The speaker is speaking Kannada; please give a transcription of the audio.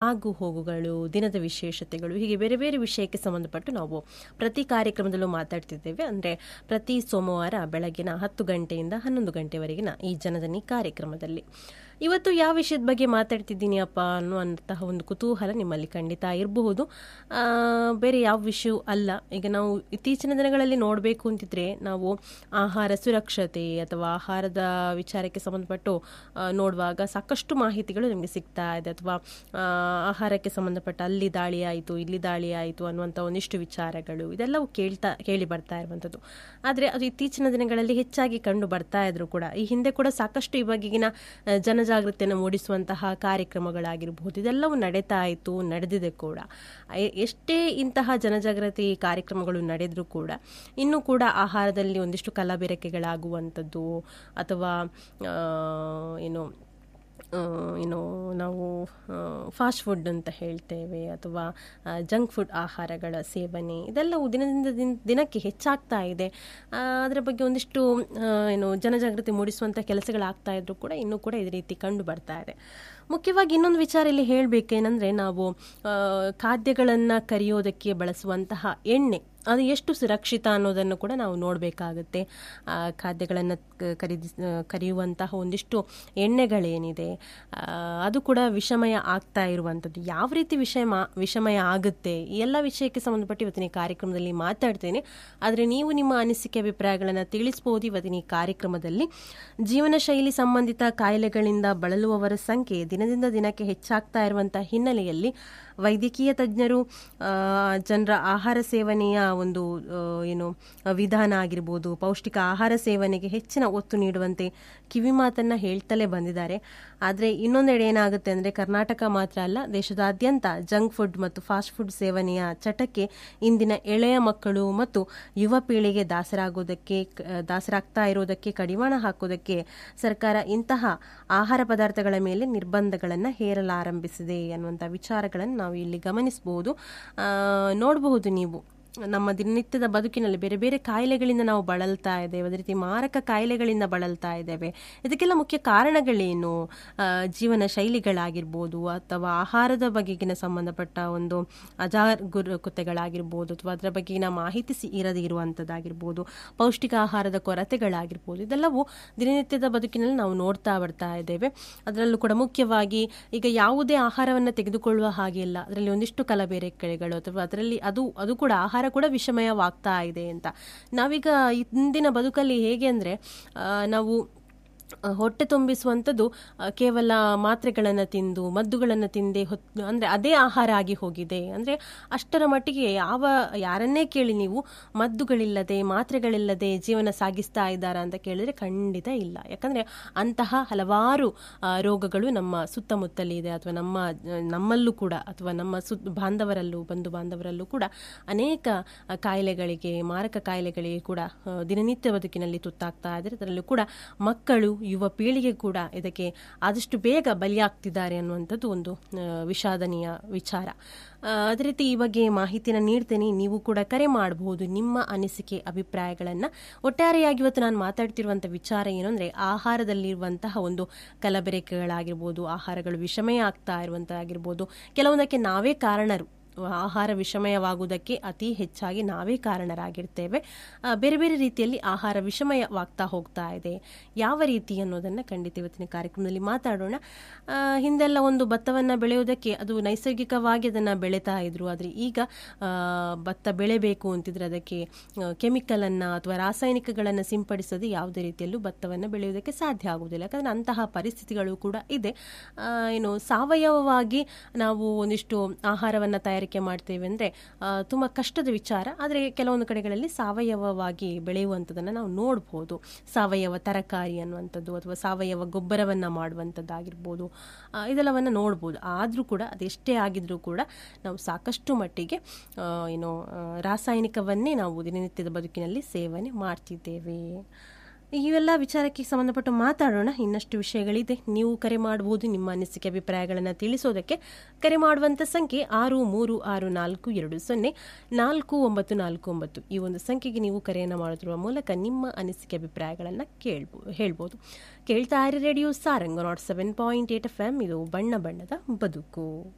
ಆಗು ಹೋಗುಗಳು ದಿನದ ವಿಶೇಷತೆಗಳು ಹೀಗೆ ಬೇರೆ ಬೇರೆ ವಿಷಯಕ್ಕೆ ಸಂಬಂಧಪಟ್ಟು ನಾವು ಪ್ರತಿ ಕಾರ್ಯಕ್ರಮದಲ್ಲೂ ಮಾತಾಡ್ತಿದ್ದೇವೆ ಅಂದರೆ ಪ್ರತಿ ಸೋಮವಾರ ಬೆಳಗಿನ ಹತ್ತು ಗಂಟೆಯಿಂದ ಹನ್ನೊಂದು ಗಂಟೆವರೆಗಿನ ಈ ಜನದನಿ ಕಾರ್ಯಕ್ರಮದಲ್ಲಿ ಇವತ್ತು ಯಾವ ವಿಷಯದ ಬಗ್ಗೆ ಮಾತಾಡ್ತಿದ್ದೀನಿ ಅಪ್ಪ ಅನ್ನುವಂತಹ ಒಂದು ಕುತೂಹಲ ನಿಮ್ಮಲ್ಲಿ ಖಂಡಿತ ಇರಬಹುದು ಆ, ಬೇರೆ ಯಾವ ವಿಷಯ ಅಲ್ಲ ಈಗ ನಾವು ಇತ್ತೀಚಿನ ದಿನಗಳಲ್ಲಿ ನೋಡಬೇಕು ಅಂತಿದ್ರೆ ನಾವು ಆಹಾರ ಸುರಕ್ಷತೆ ಅಥವಾ ಆಹಾರದ ವಿಚಾರಕ್ಕೆ ಸಂಬಂಧಪಟ್ಟು ಆ, ನೋಡುವಾಗ ಸಾಕಷ್ಟು ಮಾಹಿತಿಗಳು ನಮಗೆ ಸಿಗ್ತಾ ಇದೆ ಅಥವಾ ಆ, ಆಹಾರಕ್ಕೆ ಸಂಬಂಧಪಟ್ಟ ಅಲ್ಲಿ ದಾಳಿ ಆಯಿತು ಇಲ್ಲಿ ದಾಳಿ ಆಯಿತು ಅನ್ನುವಂಥ ಒಂದಿಷ್ಟು ವಿಚಾರಗಳು ಇದೆಲ್ಲವೂ ಕೇಳ್ತಾ ಕೇಳಿ ಬರ್ತಾ ಇರುವಂಥದ್ದು ಆದರೆ ಅದು ಇತ್ತೀಚಿನ ದಿನಗಳಲ್ಲಿ ಹೆಚ್ಚಾಗಿ ಕಂಡು ಬರ್ತಾ ಇದ್ರು ಕೂಡ ಈ ಹಿಂದೆ ಕೂಡ ಸಾಕಷ್ಟು ಈ ಬಗೆಗಿನ ಆ, ಜನಜಾಗೃತಿಯನ್ನು ಮೂಡಿಸುವಂತಹ ಕಾರ್ಯಕ್ರಮಗಳಾಗಿರಬಹುದು ಇದೆಲ್ಲವೂ ನಡೀತಾ ಇತ್ತು ನಡೆದಿದೆ ಕೂಡ ಎ- ಎಷ್ಟೇ ಇಂತಹ ಜನಜಾಗೃತಿ ಕಾರ್ಯಕ್ರಮಗಳು ನಡೆದರೂ ಕೂಡ ಇನ್ನೂ ಕೂಡ ಆಹಾರದಲ್ಲಿ ಒಂದಿಷ್ಟು ಕಲಬೆರಕೆಗಳಾಗುವಂಥದ್ದು ಅಥವಾ ಆ, ಏನು ಆ, ಏನು ನಾವು ಫಾಸ್ಟ್ ಫುಡ್ ಅಂತ ಹೇಳ್ತೇವೆ ಅಥವಾ ಜಂಕ್ ಫುಡ್ ಆಹಾರಗಳ ಸೇವನೆ ಇದೆಲ್ಲವೂ ದಿನದಿಂದ ದಿನ ದಿನಕ್ಕೆ ಹೆಚ್ಚಾಗ್ತಾ ಇದೆ ಆ, ಅದರ ಬಗ್ಗೆ ಒಂದಿಷ್ಟು ಆ, ಏನು ಜನಜಾಗೃತಿ ಮೂಡಿಸುವಂಥ ಕೆಲಸಗಳಾಗ್ತಾ ಇದ್ರು ಕೂಡ ಇನ್ನೂ ಕೂಡ ಇದೇ ರೀತಿ ಕಂಡು ಬರ್ತಾ ಇದೆ ಮುಖ್ಯವಾಗಿ ಇನ್ನೊಂದು ವಿಚಾರ ಇಲ್ಲಿ ಹೇಳಬೇಕೇನೆಂದರೆ ನಾವು ಖಾದ್ಯಗಳನ್ನು ಕರಿಯೋದಕ್ಕೆ ಬಳಸುವಂತಹ ಎಣ್ಣೆ ಅದು ಎಷ್ಟು ಸುರಕ್ಷಿತ ಅನ್ನೋದನ್ನು ಕೂಡ ನಾವು ನೋಡಬೇಕಾಗುತ್ತೆ ಖಾದ್ಯಗಳನ್ನು ಖರೀದಿಸ್ ಆ, ಕರಿಯುವಂತಹ ಒಂದಿಷ್ಟು ಎಣ್ಣೆಗಳೇನಿದೆ ಆ, ಅದು ಕೂಡ ವಿಷಮಯ ಆಗ್ತಾ ಇರುವಂಥದ್ದು ಯಾವ ರೀತಿ ವಿಷಮ ವಿಷಮಯ ಆಗುತ್ತೆ ಈ ಎಲ್ಲ ವಿಷಯಕ್ಕೆ ಸಂಬಂಧಪಟ್ಟು ಇವತ್ತಿನ ಈ ಕಾರ್ಯಕ್ರಮದಲ್ಲಿ ಮಾತಾಡ್ತೇನೆ ಆದರೆ ನೀವು ನಿಮ್ಮ ಅನಿಸಿಕೆ ಅಭಿಪ್ರಾಯಗಳನ್ನು ತಿಳಿಸ್ಬೋದು ಇವತ್ತಿನ ಈ ಕಾರ್ಯಕ್ರಮದಲ್ಲಿ ಜೀವನ ಶೈಲಿ ಸಂಬಂಧಿತ ಕಾಯಿಲೆಗಳಿಂದ ಬಳಲುವವರ ಸಂಖ್ಯೆ ದಿನದಿಂದ ದಿನಕ್ಕೆ ಹೆಚ್ಚಾಗ್ತಾ ಇರುವಂಥ ಹಿನ್ನೆಲೆಯಲ್ಲಿ ವೈದ್ಯಕೀಯ ತಜ್ಞರು ಆ, ಜನರ ಆಹಾರ ಸೇವನೆಯ ಒಂದು ಆ, ಏನು ವಿಧಾನ ಆಗಿರ್ಬೋದು ಪೌಷ್ಟಿಕ ಆಹಾರ ಸೇವನೆಗೆ ಹೆಚ್ಚಿನ ಒತ್ತು ನೀಡುವಂತೆ ಕಿವಿ ಮಾತನ್ನ ಹೇಳ್ತಲೇ ಬಂದಿದ್ದಾರೆ ಆದರೆ ಇನ್ನೊಂದೆಡೆ ಏನಾಗುತ್ತೆ ಅಂದರೆ ಕರ್ನಾಟಕ ಮಾತ್ರ ಅಲ್ಲ ದೇಶದಾದ್ಯಂತ ಜಂಕ್ ಫುಡ್ ಮತ್ತು ಫಾಸ್ಟ್ ಫುಡ್ ಸೇವನೆಯ ಚಟಕ್ಕೆ ಇಂದಿನ ಎಳೆಯ ಮಕ್ಕಳು ಮತ್ತು ಯುವ ಪೀಳಿಗೆ ದಾಸರಾಗೋದಕ್ಕೆ ಕ- ದಾಸರಾಗ್ತಾ ಇರೋದಕ್ಕೆ ಕಡಿವಾಣ ಹಾಕೋದಕ್ಕೆ ಸರ್ಕಾರ ಇಂತಹ ಆಹಾರ ಪದಾರ್ಥಗಳ ಮೇಲೆ ನಿರ್ಬಂಧಗಳನ್ನು ಹೇರಲಾರಂಭಿಸಿದೆ ಅನ್ನುವಂಥ ವಿಚಾರಗಳನ್ನು ನಾವು ಇಲ್ಲಿ ಗಮನಿಸಬಹುದು ಆ, ನೋಡಬಹುದು ನೀವು ನಮ್ಮ ದಿನನಿತ್ಯದ ಬದುಕಿನಲ್ಲಿ ಬೇರೆ ಬೇರೆ ಕಾಯಿಲೆಗಳಿಂದ ನಾವು ಬಳಲ್ತಾ ಇದ್ದೇವೆ ಅದೇ ರೀತಿ ಮಾರಕ ಕಾಯಿಲೆಗಳಿಂದ ಬಳಲ್ತಾ ಇದ್ದೇವೆ ಇದಕ್ಕೆಲ್ಲ ಮುಖ್ಯ ಕಾರಣಗಳೇನು ಆ, ಜೀವನ ಶೈಲಿಗಳಾಗಿರ್ಬೋದು ಅಥವಾ ಆಹಾರದ ಬಗೆಗಿನ ಸಂಬಂಧಪಟ್ಟ ಒಂದು ಅಜಾಗರೂಕತೆಗಳಾಗಿರ್ಬೋದು ಅಥವಾ ಅದರ ಬಗೆಗಿನ ಮಾಹಿತಿ ಸಿ- ಇರದೇ ಇರುವಂಥದ್ದಾಗಿರ್ಬೋದು ಪೌಷ್ಟಿಕ ಆಹಾರದ ಕೊರತೆಗಳಾಗಿರ್ಬೋದು ಇದೆಲ್ಲವೂ ದಿನನಿತ್ಯದ ಬದುಕಿನಲ್ಲಿ ನಾವು ನೋಡ್ತಾ ಬರ್ತಾ ಇದ್ದೇವೆ ಅದರಲ್ಲೂ ಕೂಡ ಮುಖ್ಯವಾಗಿ ಈಗ ಯಾವುದೇ ಆಹಾರವನ್ನು ತೆಗೆದುಕೊಳ್ಳುವ ಹಾಗೆ ಇಲ್ಲ ಅದರಲ್ಲಿ ಒಂದಿಷ್ಟು ಕಲಬೇರೆಕೆಗಳು ಅಥವಾ ಅದರಲ್ಲಿ ಅದು ಅದು ಕೂಡ ಆಹಾರ ಕೂಡ ವಿಷಮಯವಾಗ್ತಾ ಇದೆ ಅಂತ ನಾವೀಗ ಇಂದಿನ ಬದುಕಲ್ಲಿ ಹೇಗೆ ಅಂದರೆ ನಾವು ಆ, ಹೊಟ್ಟೆ ತುಂಬಿಸುವಂಥದ್ದು ಆ, ಕೇವಲ ಮಾತ್ರೆಗಳನ್ನು ತಿಂದು ಮದ್ದುಗಳನ್ನು ತಿಂದೆ ಹೊತ್ತು ಅಂದರೆ ಅದೇ ಆಹಾರ ಆಗಿ ಹೋಗಿದೆ ಅಂದರೆ ಅಷ್ಟರ ಮಟ್ಟಿಗೆ ಯಾವ ಯಾರನ್ನೇ ಕೇಳಿ ನೀವು ಮದ್ದುಗಳಿಲ್ಲದೆ ಮಾತ್ರೆಗಳಿಲ್ಲದೆ ಜೀವನ ಸಾಗಿಸ್ತಾ ಇದ್ದಾರಾ ಅಂತ ಕೇಳಿದ್ರೆ ಖಂಡಿತ ಇಲ್ಲ ಯಾಕಂದರೆ ಅಂತಹ ಹಲವಾರು ಆ, ರೋಗಗಳು ನಮ್ಮ ಸುತ್ತಮುತ್ತಲಿದೆ ಅಥವಾ ನಮ್ಮ ಆ, ನಮ್ಮಲ್ಲೂ ಕೂಡ ಅಥವಾ ನಮ್ಮ ಸುತ್ತ ಬಾಂಧವರಲ್ಲೂ ಬಂಧು ಬಾಂಧವರಲ್ಲೂ ಕೂಡ ಅನೇಕ ಆ, ಕಾಯಿಲೆಗಳಿಗೆ ಮಾರಕ ಕಾಯಿಲೆಗಳಿಗೆ ಕೂಡ ಆ, ದಿನನಿತ್ಯ ಬದುಕಿನಲ್ಲಿ ತುತ್ತಾಗ್ತಾ ಇದ್ದಾರೆ ಅದರಲ್ಲೂ ಕೂಡ ಮಕ್ಕಳು ಯುವ ಪೀಳಿಗೆ ಕೂಡ ಇದಕ್ಕೆ ಆದಷ್ಟು ಬೇಗ ಬಲಿಯಾಗ್ತಿದ್ದಾರೆ ಅನ್ನುವಂಥದ್ದು ಒಂದು ಆ, ವಿಷಾದನೀಯ ವಿಚಾರ ಆ, ಅದೇ ರೀತಿ ಈ ಬಗ್ಗೆ ಮಾಹಿತಿನ ನೀಡ್ತೇನೆ ನೀವು ಕೂಡ ಕರೆ ಮಾಡಬಹುದು ನಿಮ್ಮ ಅನಿಸಿಕೆ ಅಭಿಪ್ರಾಯಗಳನ್ನು ಒಟ್ಟಾರೆಯಾಗಿ ಇವತ್ತು ನಾನು ಮಾತಾಡ್ತಿರುವಂಥ ವಿಚಾರ ಏನು ಅಂದರೆ ಆಹಾರದಲ್ಲಿರುವಂತಹ ಒಂದು ಕಲಬೆರಕೆಗಳಾಗಿರ್ಬೋದು ಆಹಾರಗಳು ವಿಷಮಯ ಆಗ್ತಾ ಇರುವಂಥದ್ದಾಗಿರ್ಬೋದು ಕೆಲವೊಂದಕ್ಕೆ ನಾವೇ ಕಾರಣರು ಆಹಾರ ವಿಷಮಯವಾಗುವುದಕ್ಕೆ ಅತಿ ಹೆಚ್ಚಾಗಿ ನಾವೇ ಕಾರಣರಾಗಿರ್ತೇವೆ ಆ, ಬೇರೆ ಬೇರೆ ರೀತಿಯಲ್ಲಿ ಆಹಾರ ವಿಷಮಯವಾಗ್ತಾ ಹೋಗ್ತಾ ಇದೆ ಯಾವ ರೀತಿ ಅನ್ನೋದನ್ನು ಖಂಡಿತ ಇವತ್ತಿನ ಕಾರ್ಯಕ್ರಮದಲ್ಲಿ ಮಾತಾಡೋಣ ಆ, ಹಿಂದೆಲ್ಲ ಒಂದು ಭತ್ತವನ್ನು ಬೆಳೆಯೋದಕ್ಕೆ ಅದು ನೈಸರ್ಗಿಕವಾಗಿ ಅದನ್ನು ಬೆಳೀತಾ ಇದ್ರು ಆದರೆ ಈಗ ಆ, ಭತ್ತ ಬೆಳೆಬೇಕು ಅಂತಿದ್ರೆ ಅದಕ್ಕೆ ಕೆಮಿಕಲನ್ನು ಅಥವಾ ರಾಸಾಯನಿಕಗಳನ್ನು ಸಿಂಪಡಿಸದೆ ಯಾವುದೇ ರೀತಿಯಲ್ಲೂ ಭತ್ತವನ್ನು ಬೆಳೆಯೋದಕ್ಕೆ ಸಾಧ್ಯ ಆಗುವುದಿಲ್ಲ ಯಾಕಂದರೆ ಅಂತಹ ಪರಿಸ್ಥಿತಿಗಳು ಕೂಡ ಇದೆ ಆ, ಏನು ಸಾವಯವವಾಗಿ ನಾವು ಒಂದಿಷ್ಟು ಆಹಾರವನ್ನು ತಯಾರಿಕೆ ಮಾಡ್ತೇವೆ ಅಂದರೆ ತುಂಬ ಕಷ್ಟದ ವಿಚಾರ ಆದರೆ ಕೆಲವೊಂದು ಕಡೆಗಳಲ್ಲಿ ಸಾವಯವವಾಗಿ ಬೆಳೆಯುವಂಥದ್ದನ್ನು ನಾವು ನೋಡ್ಬೋದು ಸಾವಯವ ತರಕಾರಿ ಅನ್ನುವಂಥದ್ದು ಅಥವಾ ಸಾವಯವ ಗೊಬ್ಬರವನ್ನು ಮಾಡುವಂಥದ್ದಾಗಿರ್ಬೋದು ಆ, ಇದೆಲ್ಲವನ್ನು ನೋಡ್ಬೋದು ಆದರೂ ಕೂಡ ಅದೆಷ್ಟೇ ಆಗಿದ್ರೂ ಕೂಡ ನಾವು ಸಾಕಷ್ಟು ಮಟ್ಟಿಗೆ ಆ, ಏನು ಆ, ರಾಸಾಯನಿಕವನ್ನೇ ನಾವು ದಿನನಿತ್ಯದ ಬದುಕಿನಲ್ಲಿ ಸೇವನೆ ಮಾಡ್ತಿದ್ದೇವೆ ಇವೆಲ್ಲ ವಿಚಾರಕ್ಕೆ ಸಂಬಂಧಪಟ್ಟು ಮಾತಾಡೋಣ ಇನ್ನಷ್ಟು ವಿಷಯಗಳಿದೆ ನೀವು ಕರೆ ಮಾಡಬಹುದು ನಿಮ್ಮ ಅನಿಸಿಕೆ ಅಭಿಪ್ರಾಯಗಳನ್ನು ತಿಳಿಸೋದಕ್ಕೆ ಕರೆ ಮಾಡುವಂಥ ಸಂಖ್ಯೆ ಆರು ಮೂರು ಆರು ನಾಲ್ಕು ಎರಡು ಸೊನ್ನೆ ನಾಲ್ಕು ಒಂಬತ್ತು ನಾಲ್ಕು ಒಂಬತ್ತು ಈ ಒಂದು ಸಂಖ್ಯೆಗೆ ನೀವು ಕರೆಯನ್ನು ಮಾಡುತ್ತಿರುವ ಮೂಲಕ ನಿಮ್ಮ ಅನಿಸಿಕೆ ಅಭಿಪ್ರಾಯಗಳನ್ನು ಕೇಳ್ಬೋ ಹೇಳ್ಬೋದು ಕೇಳ್ತಾ ಇರಿ radio Sarang nought seven point eight F M ಇದು ಬಣ್ಣ ಬಣ್ಣದ ಬದುಕು